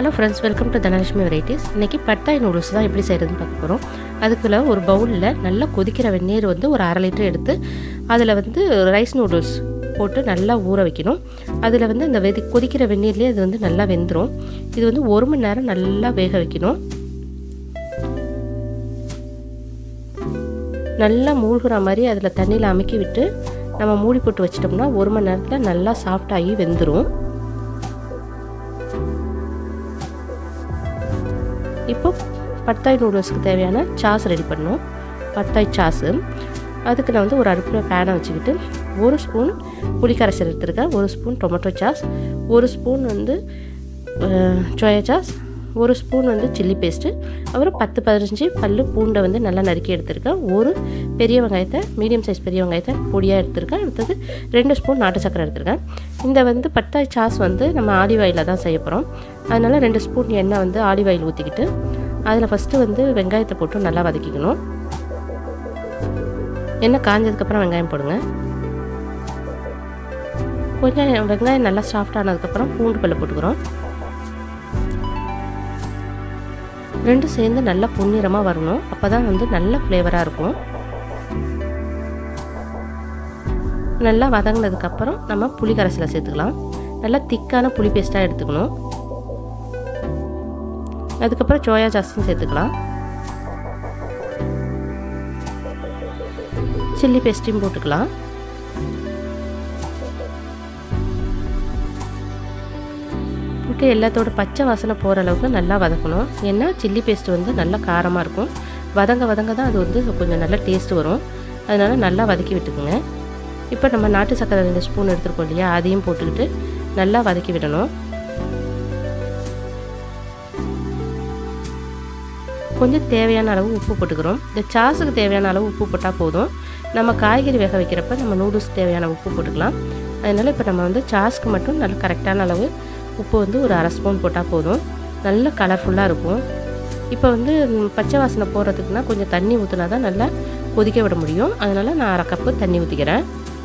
hello friends welcome to Dhanalakshmi varieties இன்றைக்கி pad thai noodles தான் எப்படி செய்கிறதுன்னு பார்க்க போகிறோம் அதுக்குள்ள ஒரு பவுலில் நல்லா கொதிக்கிற வெந்நீர் வந்து ஒரு அரை லிட்டர் எடுத்து அதில் வந்து ரைஸ் நூடுல்ஸ் போட்டு நல்லா ஊற வைக்கணும் அதில் வந்து இந்த வெதி கொதிக்கிற வெந்நீர்லேயே அது வந்து நல்லா வெந்துடும் இது வந்து ஒரு மணி நேரம் நல்லா வேக வைக்கணும் நல்லா மூழ்கிற மாதிரி அதில் தண்ணியில் அமுக்கி விட்டு நம்ம மூடி போட்டு வச்சிட்டோம்னா ஒரு மணி நேரத்தில் நல்லா சாஃப்டாகி வெந்துடும் இப்போ பட்டாய் நூடுல்ஸ்க்கு தேவையான சாஸ் ரெடி பண்ணணும் பட்டாய் சாஸு அதுக்கு நான் வந்து ஒரு அடுப்பில் பேனை வச்சுக்கிட்டு ஒரு ஸ்பூன் புளிக்கரைசல் எடுத்துருக்கேன் ஒரு ஸ்பூன் டொமேட்டோ சாஸ் ஒரு ஸ்பூன் வந்து சோயா சாஸ் ஒரு ஸ்பூன் வந்து சில்லி பேஸ்ட்டு அப்புறம் பத்து பதினஞ்சு பல் பூண்டை வந்து நல்லா நறுக்கி எடுத்திருக்கேன் ஒரு பெரிய வெங்காயத்தை மீடியம் சைஸ் பெரிய வெங்காயத்தை பொடியாக எடுத்திருக்கேன் அடுத்தது ரெண்டு ஸ்பூன் நாட்டு சக்கரை எடுத்திருக்கேன் இந்த வந்து பட்டாய் சாஸ் வந்து நம்ம ஆலிவ் ஆயிலில் தான் செய்ய போகிறோம் அதனால் ரெண்டு ஸ்பூன் எண்ணெய் வந்து ஆலிவ் ஆயில் ஊற்றிக்கிட்டு அதில் ஃபஸ்ட்டு வந்து வெங்காயத்தை போட்டு நல்லா வதக்கிக்கணும் எண்ணெய் காஞ்சதுக்கப்புறம் வெங்காயம் போடுங்க கொஞ்சம் வெங்காயம் நல்லா சாஃப்ட் ஆனதுக்கப்புறம் பூண்டு பல்ல போட்டுக்கிறோம் ரெண்டும் சேர்ந்து நல்லா பொன்னிறமாக வரணும் அப்போ தான் வந்து நல்ல ஃப்ளேவராக இருக்கும் நல்லா வதங்கினதுக்கப்புறம் நம்ம புளி கரைசலை சேர்த்துக்கலாம் நல்லா திக்கான புளி பேஸ்ட்டாக எடுத்துக்கணும் அதுக்கப்புறம் சோயா சாஸும் சேர்த்துக்கலாம் சில்லி பேஸ்ட்டையும் போட்டுக்கலாம் போட்டு எல்லாத்தோட பச்சை வாசனை போகிற அளவுக்கு நல்லா வதக்கணும் ஏன்னா சில்லி பேஸ்ட் வந்து நல்லா காரமாக இருக்கும் வதங்க வதங்க தான் அது வந்து கொஞ்சம் நல்லா டேஸ்ட் வரும் அதனால் நல்லா வதக்கி விட்டுக்குங்க இப்போ நம்ம நாட்டு சக்கரை ரெண்டு ஸ்பூன் எடுத்துருக்கோம் இல்லையா அதையும் போட்டுக்கிட்டு நல்லா வதக்கி விடணும் கொஞ்சம் தேவையான அளவு உப்பு போட்டுக்கிறோம் இந்த சாஸுக்கு தேவையான அளவு உப்பு போட்டால் போதும் நம்ம காய்கறி வேக வைக்கிறப்ப நம்ம நூடுல்ஸ் தேவையான உப்பு போட்டுக்கலாம் அதனால் இப்போ நம்ம வந்து சாஸ்க்கு மட்டும் நல்ல கரெக்டான அளவு உப்பு வந்து ஒரு அரை ஸ்பூன் போட்டால் போதும் நல்ல கலர்ஃபுல்லாக இருக்கும் இப்போ வந்து பச்சை வாசனை போடுறதுக்குனா கொஞ்சம் தண்ணி ஊற்றினா தான் நல்லா கொதிக்க விட முடியும் அதனால் நான் அரை கப்பு தண்ணி ஊற்றிக்கிறேன்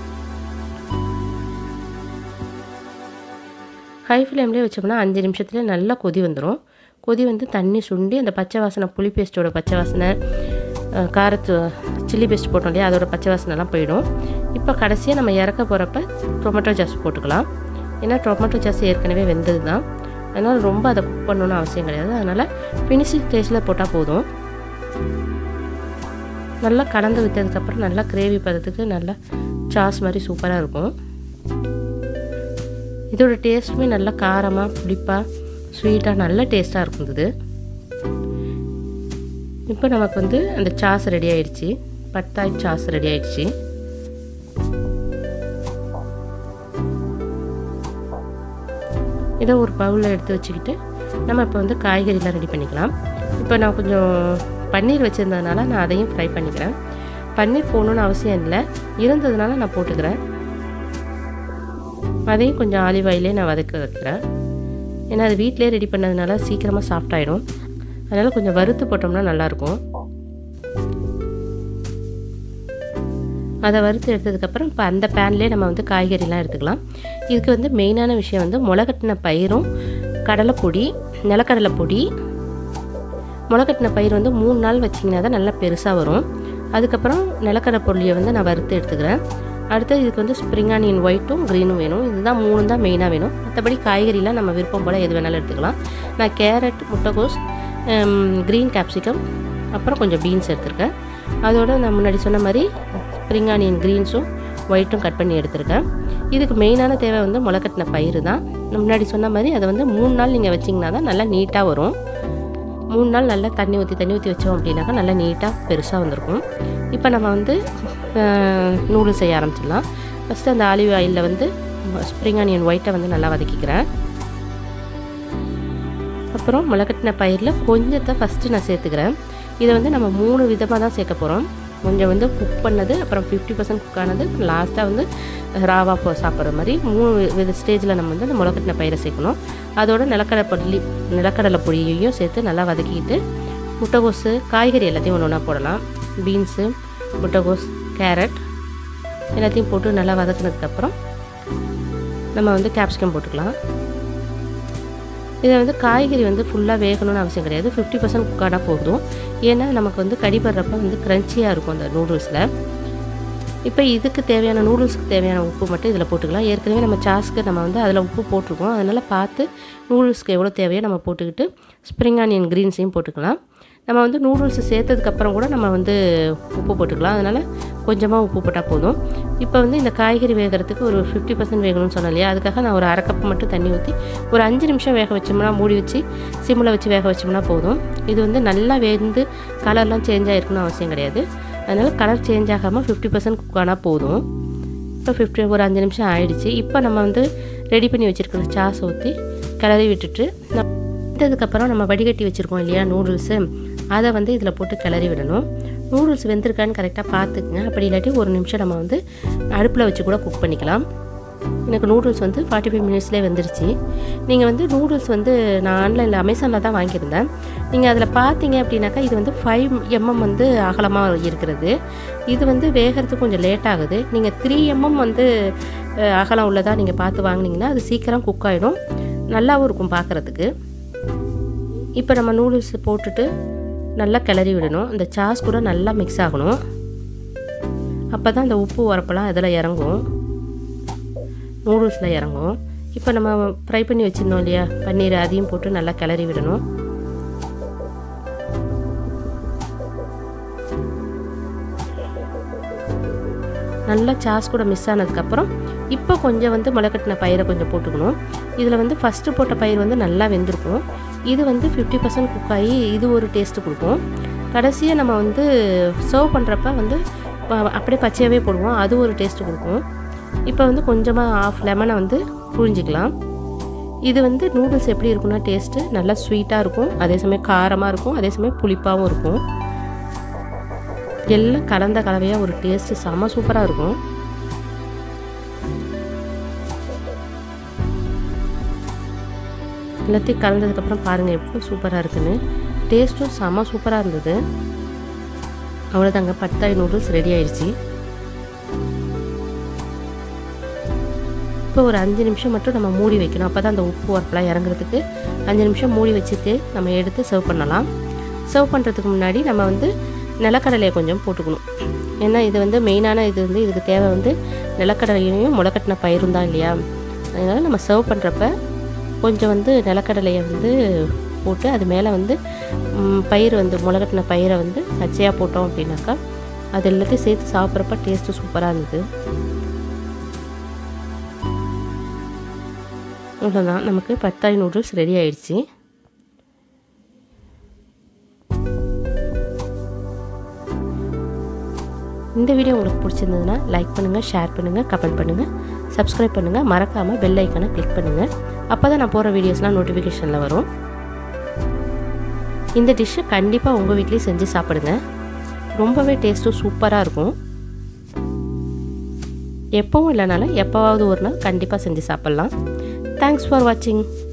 ஹை ஃப்ளேம்லேயே வச்சோம்னா அஞ்சு நிமிஷத்துலேயே நல்லா கொதி வந்துடும் கொதி வந்து தண்ணி சுண்டி அந்த பச்சை வாசனை புளி பேஸ்ட்டோட பச்சை வாசனை காரத்து சில்லி பேஸ்ட் போட்டோம் இல்லையா அதோட பச்சை வாசனைலாம் போயிடும் இப்போ கடைசியாக நம்ம இறக்க போகிறப்ப டொமேட்டோ சாஸ் போட்டுக்கலாம் ஏன்னா டொமேட்டோ சாஸ் ஏற்கனவே வெந்தது தான் அதனால் ரொம்ப அதை குக் பண்ணணுன்னு அவசியம் கிடையாது அதனால் ஃபினிஷிங் ஸ்டேஜில் போட்டால் போதும் நல்லா கலந்து விட்டதுக்கப்புறம் நல்லா கிரேவி பதத்துக்கு நல்லா சாஸ் மாதிரி சூப்பராக இருக்கும் இதோட டேஸ்ட்டுமே நல்லா காரமாக புளிப்பாக ஸ்வீட்டாக நல்ல டேஸ்ட்டாக இருக்கும் இது இப்போ நமக்கு வந்து அந்த சாஸ் ரெடி ஆயிடுச்சு பட்டாய் சாஸ் ரெடி ஆயிடுச்சு இதை ஒரு பவுலில் எடுத்து வச்சுக்கிட்டு நம்ம இப்போ வந்து காய்கறிலாம் ரெடி பண்ணிக்கலாம் இப்போ நான் கொஞ்சம் பன்னீர் வச்சுருந்ததுனால நான் அதையும் ஃப்ரை பண்ணிக்கிறேன் பன்னீர் போகணுன்னு அவசியம் இல்லை இருந்ததுனால நான் போட்டுக்கிறேன் அதையும் கொஞ்சம் ஆலிவ் ஆயிலே நான் வதக்க வைக்கிறேன் ஏன்னா அது வீட்டிலே ரெடி பண்ணதுனால சீக்கிரமாக சாஃப்ட் ஆகிடும் அதனால் கொஞ்சம் வறுத்து போட்டோம்னா நல்லாயிருக்கும் அதை வறுத்து எடுத்ததுக்கப்புறம் இப்போ அந்த பேன்லேயே நம்ம வந்து காய்கறிலாம் எடுத்துக்கலாம் இதுக்கு வந்து மெயினான விஷயம் வந்து முளைகட்டின பயிரும் கடலைப்பொடி நிலக்கடலை பொடி முளைகட்டின பயிர் வந்து மூணு நாள் வச்சிங்கன்னா தான் நல்லா பெருசாக வரும் அதுக்கப்புறம் நிலக்கடலை பொடியை வந்து நான் வறுத்து எடுத்துக்கிறேன் அடுத்து இதுக்கு வந்து ஸ்ப்ரிங் ஆனியன் ஒயிட்டும் க்ரீனும் வேணும் இதுதான் மூணு தான் மெயினாக வேணும் மற்றபடி காய்கறிலாம் நம்ம விருப்பம் போல் எது வேணாலும் எடுத்துக்கலாம் நான் கேரட் முட்டைகோஸ் க்ரீன் கேப்சிகம் அப்புறம் கொஞ்சம் பீன்ஸ் எடுத்திருக்கேன் அதோட நான் முன்னாடி சொன்ன மாதிரி ஸ்ப்ரிங் ஆனியன் க்ரீன்ஸும் ஒயிட்டும் கட் பண்ணி எடுத்திருக்கேன் இதுக்கு மெயினான தேவை வந்து முளைக்கட்டின பயிர் தான் முன்னாடி சொன்ன மாதிரி அதை வந்து மூணு நாள் நீங்கள் வச்சிங்கன்னா தான் நல்லா நீட்டாக வரும் மூணு நாள் நல்லா தண்ணி ஊற்றி தண்ணி ஊற்றி வச்சோம் அப்படின்னாக்கா நல்லா நீட்டாக பெருசாக வந்திருக்கும் இப்போ நம்ம வந்து நூடுல்ஸ் செய்ய ஆரம்பிச்சிடலாம் ஃபஸ்ட்டு அந்த ஆலிவ் ஆயிலில் வந்து ஸ்ப்ரிங் ஆனியன் ஒயிட்டை வந்து நல்லா வதக்கிக்கிறேன் அப்புறம் முளைக்கட்டின பயிரில் கொஞ்சத்தை ஃபஸ்ட்டு நான் சேர்த்துக்கிறேன் இதை வந்து நம்ம மூணு விதமாக தான் சேர்க்க போகிறோம் கொஞ்சம் வந்து குக் பண்ணது அப்புறம் ஃபிஃப்டி பர்சன்ட் குக் ஆனது லாஸ்ட்டாக வந்து ராவா போ சாப்பிட்ற மாதிரி மூணு வித ஸ்டேஜில் நம்ம வந்து அந்த முளைக்கட்டின பயிரை சேர்க்கணும் அதோட நிலக்கடலை பொடி நிலக்கடலை பொடியையும் சேர்த்து நல்லா வதக்கிட்டு முட்டைகோஸு காய்கறி எல்லாத்தையும் ஒன்று ஒன்றா போடலாம் பீன்ஸு முட்டைகோஸ் கேரட் எல்லாத்தையும் போட்டு நல்லா வதக்குனதுக்கப்புறம் நம்ம வந்து கேப்சிகம் போட்டுக்கலாம் இதை வந்து காய்கறி வந்து ஃபுல்லாக வேகணும்னு அவசியம் கிடையாது ஃபிஃப்டி பர்சன்ட் குக்கானா போதும் ஏன்னா நமக்கு வந்து கடிபடுறப்ப வந்து க்ரன்ச்சியாக இருக்கும் அந்த நூடுல்ஸில் இப்போ இதுக்கு தேவையான நூடுல்ஸ்க்கு தேவையான உப்பு மட்டும் இதில் போட்டுக்கலாம் ஏற்கனவே நம்ம சாஸ்க்கு நம்ம வந்து அதில் உப்பு போட்டிருக்கோம் அதனால் பார்த்து நூடுல்ஸ்க்கு எவ்வளோ தேவையோ நம்ம போட்டுக்கிட்டு ஸ்ப்ரிங் ஆனியன் க்ரீன்ஸையும் போட்டுக்கலாம் நம்ம வந்து நூடுல்ஸ் சேர்த்ததுக்கப்புறம் கூட நம்ம வந்து உப்பு போட்டுக்கலாம் அதனால் கொஞ்சமாக உப்பு போட்டால் போதும் இப்போ வந்து இந்த காய்கறி வேகிறதுக்கு ஒரு ஃபிஃப்டி பர்சன்ட் வேகணும்னு சொன்னேன் இல்லையா அதுக்காக நான் ஒரு அரை கப் மட்டும் தண்ணி ஊற்றி ஒரு அஞ்சு நிமிஷம் வேக வச்சோம்னா மூடி வச்சு சிம்மில் வச்சு வேக வச்சோம்னா போதும் இது வந்து நல்லா வெந்து கலர்லாம் சேஞ்ச் ஆகிருக்குன்னு அவசியம் கிடையாது அதனால் கலர் சேஞ்ச் ஆகாமல் ஃபிஃப்டி பர்சன்ட் குக் ஆனால் போதும் இப்போ ஃபிஃப்டி ஒரு அஞ்சு நிமிஷம் ஆயிடுச்சு இப்போ நம்ம வந்து ரெடி பண்ணி வச்சுருக்கிற சாஸ் ஊற்றி கிளறி விட்டுட்டு வெந்ததுக்கப்புறம் நம்ம வடிகட்டி வச்சுருக்கோம் இல்லையா நூடுல்ஸு அதை வந்து இதில் போட்டு கிளறி விடணும் நூடுல்ஸ் வெந்திருக்கான்னு கரெக்டாக பார்த்துக்குங்க அப்படி இல்லாட்டி ஒரு நிமிஷம் நம்ம வந்து அடுப்பில் வச்சு கூட குக் பண்ணிக்கலாம் எனக்கு நூடுல்ஸ் வந்து ஃபார்ட்டி ஃபைவ் மினிட்ஸ்லேயே வெந்துருச்சு நீங்கள் வந்து நூடுல்ஸ் வந்து நான் ஆன்லைனில் அமேசானில் தான் வாங்கியிருந்தேன் நீங்கள் அதில் பார்த்தீங்க அப்படின்னாக்கா இது வந்து ஃபைவ் எம்எம் வந்து அகலமாக இருக்கிறது இது வந்து வேகிறதுக்கு கொஞ்சம் லேட் ஆகுது நீங்கள் த்ரீ எம்எம் வந்து அஹ், அகலம் உள்ளதாக நீங்கள் பார்த்து வாங்கினீங்கன்னா அது சீக்கிரம் குக் ஆகிடும் நல்லாவும் இருக்கும் பார்க்குறதுக்கு இப்போ நம்ம நூடுல்ஸ் போட்டுட்டு நல்லா கிளறி விடணும் இந்த சாஸ் கூட நல்லா மிக்ஸ் ஆகணும் அப்போ தான் இந்த உப்பு உரப்பெல்லாம் இதில் இறங்கும் நூடுல்ஸில் இறங்கும் இப்போ நம்ம ஃப்ரை பண்ணி வச்சுருந்தோம் இல்லையா பன்னீர் அதையும் போட்டு நல்லா கிளறி விடணும் நல்லா சாஸ் கூட மிஸ் ஆனதுக்கப்புறம் இப்போ கொஞ்சம் வந்து முளைக்கட்டின பயிரை கொஞ்சம் போட்டுக்கணும் இதில் வந்து ஃபஸ்ட்டு போட்ட பயிர் வந்து நல்லா வெந்திருக்கும் இது வந்து ஃபிஃப்டி பர்சன்ட் குக் ஆகி இது ஒரு டேஸ்ட்டு கொடுக்கும் கடைசியாக நம்ம வந்து சர்வ் பண்ணுறப்ப வந்து ப- அப்படியே பச்சையாகவே போடுவோம் அது ஒரு டேஸ்ட்டு கொடுக்கும் இப்போ வந்து கொஞ்சமாக ஆஃப் லெமனை வந்து புழிஞ்சிக்கலாம் இது வந்து நூடுல்ஸ் எப்படி இருக்குன்னா டேஸ்ட்டு நல்லா ஸ்வீட்டாக இருக்கும் அதே சமயம் காரமாக இருக்கும் அதே சமயம் புளிப்பாகவும் இருக்கும் எல்லாம் கலந்த கலவையாக ஒரு டேஸ்ட்டு செம சூப்பராக இருக்கும் எல்லாத்தையும் கலந்ததுக்கப்புறம் பாருங்கள் எவ்வளோ சூப்பராக இருக்குன்னு டேஸ்ட்டும் செம சூப்பராக இருந்தது அவ்வளோதாங்க பட்டாய் நூடுல்ஸ் ரெடி ஆயிடுச்சு இப்போ ஒரு அஞ்சு நிமிஷம் மட்டும் நம்ம மூடி வைக்கணும் அப்போ தான் அந்த உப்பு உரப்பெல்லாம் இறங்குறதுக்கு அஞ்சு நிமிஷம் மூடி வச்சுட்டு நம்ம எடுத்து சர்வ் பண்ணலாம் சர்வ் பண்ணுறதுக்கு முன்னாடி நம்ம வந்து நிலக்கடலையை கொஞ்சம் போட்டுக்கணும் ஏன்னா இது வந்து மெயினான இது வந்து இதுக்கு தேவை வந்து நிலக்கடலையும் முளைக்கட்டின பயிரும் தான் இல்லையா அதனால் நம்ம சர்வ் பண்ணுறப்ப கொஞ்சம் வந்து நிலக்கடலையை வந்து போட்டு அது மேலே வந்து ம், பயிர் வந்து முளைக்கட்டின பயிரை வந்து பச்சையாக போட்டோம் அப்படின்னாக்கா அது எல்லாத்தையும் சேர்த்து சாப்பிட்றப்ப டேஸ்ட்டு சூப்பராக இருந்தது அவ்வளோதான் நமக்கு பத்தாய் நூடுல்ஸ் ரெடி ஆயிடுச்சு இந்த வீடியோ உங்களுக்கு பிடிச்சிருந்ததுன்னா லைக் பண்ணுங்கள் ஷேர் பண்ணுங்கள் கமெண்ட் பண்ணுங்கள் சப்ஸ்கிரைப் பண்ணுங்கள் மறக்காமல் பெல் ஐக்கனை கிளிக் பண்ணுங்கள் அப்போ தான் நான் போகிற வீடியோஸ்லாம் நோட்டிஃபிகேஷனில் வரும் இந்த டிஷ்ஷை கண்டிப்பாக உங்கள் வீட்லேயும் செஞ்சு சாப்பிடுங்க ரொம்பவே டேஸ்ட்டும் சூப்பராக இருக்கும் எப்பவும் இல்லைனாலும் எப்போவாவது ஒரு நாள் கண்டிப்பாக செஞ்சு சாப்பிட்லாம் தேங்க்ஸ் ஃபார் வாட்சிங்